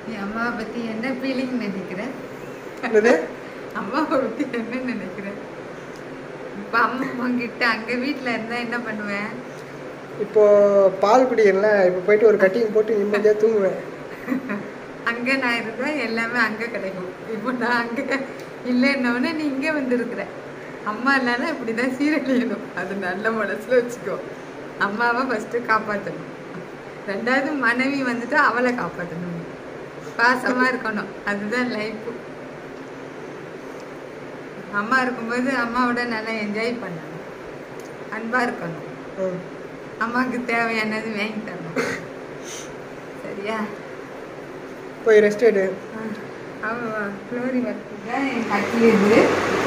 நீ அம்மாவை பத்தி என்ன ஃபீலிங் நினைக்கிற என்னது அம்மாவை பத்தி என்ன நினைக்கிற இப்ப அம்மா கிட்ட அங்க வீட்ல இருந்தா என்ன பண்ணுவேன் இப்போ பால் குடிக்கிறேன்ல இப்போ போயிட்டு ஒரு கட்டிங் போட்டு நிம்மதியாக தூங்குவேன் அங்க நான் இருந்தா எல்லாமே அங்க கிடைக்கும் இப்போ நான் அங்க இல்லைன்னொடனே நீ இங்க வந்திருக்கிற அம்மா இல்லைன்னா இப்படிதான் சீரழியணும் அது நல்ல மனசுல வச்சுக்கோ அம்மாவை ஃபர்ஸ்ட் காப்பாற்றணும் ரெண்டாவது மனைவி வந்துட்டு அவளை காப்பாற்றணும் பாசமா இருக்கணும் அதுதான் லைஃப் அம்மா இருக்கும்போது அம்மாவோட நல்லா என்ஜாய் பண்ணணும் அன்பா இருக்கணும் ம். அம்மாவுக்கு தேவையானது வாங்கி தரணும் சரியா போய் ரெஸ்ட் எடு ஃப்ளோரி ஒர்க்கு என் கட்டில் இது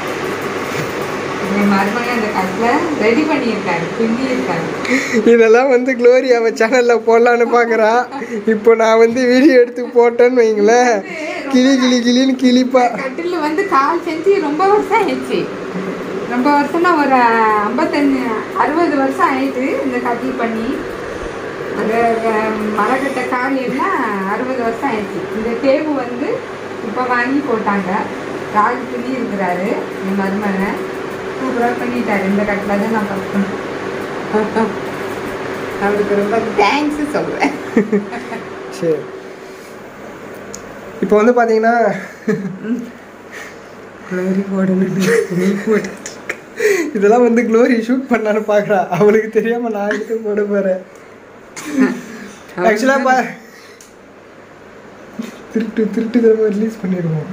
என் மருமகன் அந்த கட்டில் ரெடி பண்ணியிருக்காரு பின்னி இருக்காரு இதெல்லாம் வந்து க்ளோரி அவ சேனல்ல போடலான்னு பார்க்கறா இப்போ நான் வந்து வீடியோ எடுத்து போட்டேன்னு வைங்களேன் கிளி கிளி கிளின்னு கிளிப்பா கட்டில் வந்து கால் செஞ்சு ரொம்ப வருஷம் ஆயிடுச்சு ரொம்ப வருஷம்னா ஒரு ஐம்பத்தஞ்சு அறுபது வருஷம் ஆயிடுச்சு இந்த கட்டில் பண்ணி அந்த அஹ், மரக்கட்டை கால் எல்லாம் அறுபது வருஷம் ஆயிடுச்சு இந்த டேபு வந்து இப்போ வாங்கி போட்டாங்க ராகு பின்னி இருக்கிறாரு என் மருமகன் சூப்பராக பண்ணிட்டாரு இந்த கட்டில் தான் நான் பார்க்கணும் அவருக்கு ரொம்ப தேங்க்ஸ் சொல்லுவேன் சரி இப்போ வந்து பார்த்தீங்கன்னா க்ளோரி போடணும் இதெல்லாம் வந்து க்ளோரி ஷூட் பண்ணலான்னு பார்க்குறா அவளுக்கு தெரியாம நான் எடுத்து போட போறேன் ஆக்சுவலாக பா திருட்டு திருட்டு தடவை ரிலீஸ் பண்ணிடுவோம்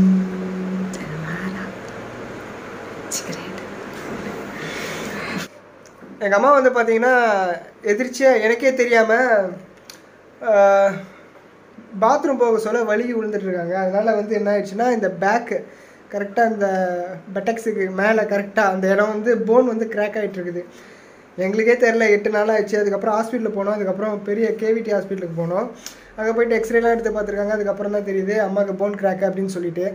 எங்கள் அம்மா வந்து பார்த்தீங்கன்னா எதிர்ச்சியாக எனக்கே தெரியாமல் பாத்ரூம் போக சொல்ல வழுகி விழுந்துட்டு இருக்காங்க அதனால வந்து என்ன ஆயிடுச்சுன்னா இந்த பேக்கு கரெக்டாக இந்த பெட்டக்ஸுக்கு மேலே கரெக்டாக அந்த இடம் வந்து போன் வந்து கிராக் ஆகிட்டு இருக்குது எங்களுக்கே தெரில எட்டு நாள் ஆயிடுச்சு அதுக்கப்புறம் ஹாஸ்பிட்டலுக்கு போனோம் அதுக்கப்புறம் பெரிய கேவிடி ஹாஸ்பிட்டலுக்கு போனோம் அங்கே போயிட்டு எக்ஸ்ரேலாம் எடுத்து பார்த்துருக்காங்க அதுக்கப்புறம் தான் தெரியுது அம்மாவுக்கு போன் கிராக் அப்படின்னு சொல்லிட்டு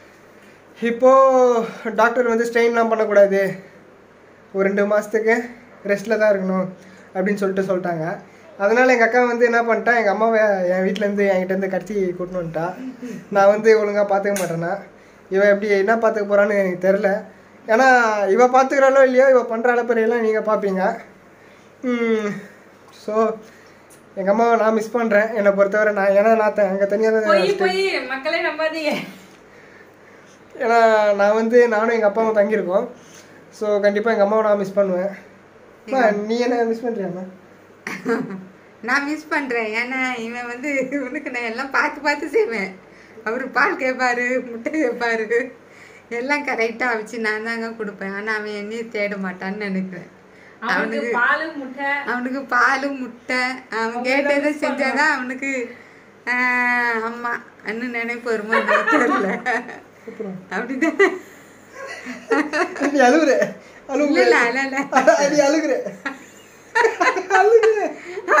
இப்போது டாக்டர் வந்து ஸ்ட்ரெயின்லாம் பண்ணக்கூடாது ஒரு ரெண்டு மாதத்துக்கு ரெஸ்ட்டில் தான் இருக்கணும் அப்படின்னு சொல்லிட்டு சொல்லிட்டாங்க அதனால் எங்கள் அக்கா வந்து என்ன பண்ணிட்டா எங்கள் அம்மாவை என் வீட்டிலேருந்து என்கிட்டேருந்து கடத்தி கூட்டின்னு வந்துட்டா நான் வந்து ஒழுங்காக பார்த்துக்க மாட்டேன்னா இவன் எப்படி என்ன பார்த்துக்க போகிறான்னு எனக்கு தெரில ஏன்னா இவ பார்த்துக்கிறாளோ இல்லையோ இவ பண்ணுற அளப்பறையெல்லாம் நீங்கள் பார்ப்பீங்க ஸோ எங்கள் அம்மாவை நான் மிஸ் பண்ணுறேன் என்னை பொறுத்தவரை நான் ஏன்னா நான் அங்கே தனியாக போய் தான் போய் மக்களே நம்பாதீங்க ஏன்னா நான் வந்து நானும் எங்கள் அப்பாவும் தங்கியிருக்கோம் ஸோ கண்டிப்பாக எங்கள் அம்மாவை நான் மிஸ் பண்ணுவேன் அம்மா, நீ என்ன மிஸ் பண்ணுறியாம்மா நான் மிஸ் பண்றேன் ஏன்னா இவன் வந்து இவனுக்கு நான் எல்லாம் பார்த்து பார்த்து செய்வேன் அவரு பால் கேட்பாரு முட்டை கேட்பாரு எல்லாம் கரெக்டாக வச்சு நான் தாங்க கொடுப்பேன் ஆனால் அவன் என்னையும் தேட மாட்டான்னு நினைக்கிறேன் அவனுக்கு பால் முட்டை அவனுக்கு பால் முட்டை அவன் கேட்டதை செஞ்சாதான் அவனுக்கு ஆஹ், அம்மா அண்ணன் நினைப்பு வருமா எனக்கு தெரியல அப்படிதான் நீ அழுகுற அழுகுற இல்ல இல்ல அல்ல நீ அழுகுற அழுகுற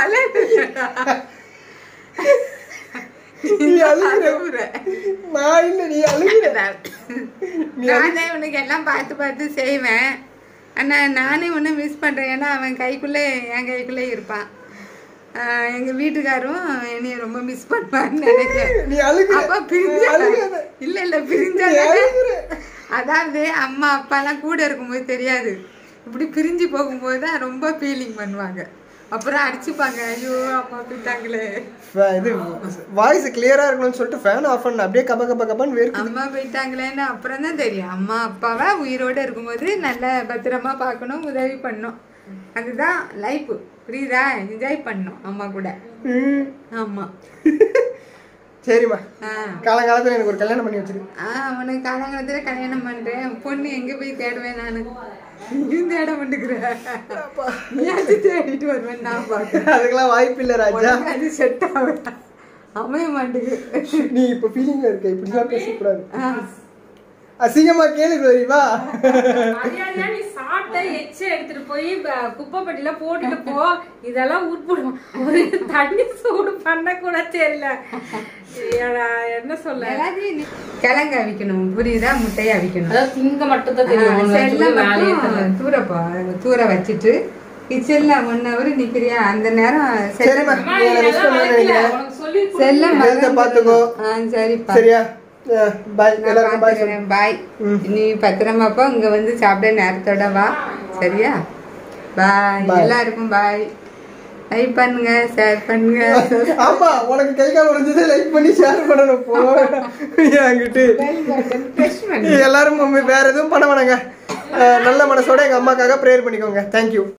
நீ அழுகுற நான் இல்லை நீ அழுகுற நான் தான் இவனுக்கு எல்லாம் பார்த்து பார்த்து செய்வேன் ஆனா நானே ஒன்றும் மிஸ் பண்றேன் ஏன்னா அவன் கைக்குள்ளே என் கைக்குள்ளே இருப்பான் ஆஹ் எங்க வீட்டுக்காரும் என்னைய ரொம்ப மிஸ் பண்ணுவான்னு நினைக்கிறேன் நீ அழுகுற அப்பா பிரிஞ்சா அழுகாத. இல்ல இல்ல பிரிஞ்சா நீ அழுகுற அதாவது அம்மா அப்பாலாம் கூட இருக்கும்போது தெரியாது இப்படி பிரிஞ்சு போகும்போது தான் ரொம்ப ஃபீலிங் பண்ணுவாங்க அப்புறம் அடிச்சுப்பாங்க ஐயோ அம்மா போயிட்டாங்களே ஃபே- இது வாய்ஸ் கிளியரா இருக்கணும்னு சொல்லிட்டு ஃபேன் ஆஃப் பண்ண அப்படியே கப கப கபன்னு வேர்க்கு அம்மா போயிட்டாங்களேன்னு அப்புறம் தான் தெரியும் அம்மா அப்பாவை உயிரோட இருக்கும்போது நல்ல பத்திரமா பார்க்கணும் உதவி பண்ணணும் அதுதான் லைஃப் புரியுதா என்ஜாய் பண்ணணும் அம்மா கூட ம். ஆமா சரிம்மா ஆ காலங்காலத்துல எனக்கு ஒரு கல்யாணம் பண்ணி வச்சிரு ஆ உனக்கு காலங்காலத்துல கல்யாணம் பண்றேன் பொண்ணு எங்க போய் தேடுவேன் நானு நீயும் தேட மாட்டேங்கிற நீயாச்சு தேடிட்டு வருவேன் நான் பாக்குறேன் அதுக்கெல்லாம் வாய்ப்பு இல்ல ராஜா அது செட் ஆகும் அமைய மாட்டேங்குது நீ இப்ப ஃபீலிங்ல இருக்க இப்படிலாம் பேசக்கூடாது ஆ. அசிங்கமா கேளு ரோரி வா மரியாதையா நீ சாப்பிட்ட எச்ச எடுத்துட்டு போய் ப- குப்பைப்பட்டியில போட்டுட்டு போ இதெல்லாம் உட்படும் ஒரு தண்ணி சூடு பண்ண கூட தெரியல ஏடா, என்ன சொல்ல எல்லாத்தையும் நீ கிழங்கு அவிக்கணும் புரியுதா முட்டையை அவிக்கணும் அதாவது திங்க மட்டும் தான் ஆ, செல்ல வேலையை மட்டும் தூரப்பா தூர வச்சுட்டு கிச்சன்ல ஒன் ஹவர் நிக்கிறியா அந்த நேரம் செல்ல சரிம்மா நீ என்ன மிஸ் பண்ண நினைக்கிறேன் உனக்கு சொல்லி சொல்லி செல்லம் ஹெல்த்தை பார்த்துக்கோ ஆ சரிப்பா சரியா பாய் நான் எல்லாருக்கும் பாய் பார்த்துக்கிறேன் பாய் நீ பத்திரமாப்பா இங்க வந்து சாப்பிட நேரத்தோட வா சரியா பாய் Bye. எல்லாருக்கும் பாய் லைக் பண்ணுங்க ஷேர் பண்ணுங்க ஆமா உனக்கு கை கால் உடைஞ்சது லைக் பண்ணி ஷேர் பண்ணணும் போ என்கிட்ட press பண்ணு. எல்லாரும் வேற எதுவும் பண்ண வேணாங்க அஹ் நல்ல மனசோட எங்க அம்மாக்காக ப்ரேயர் பண்ணிக்கோங்க தேங்க்யூ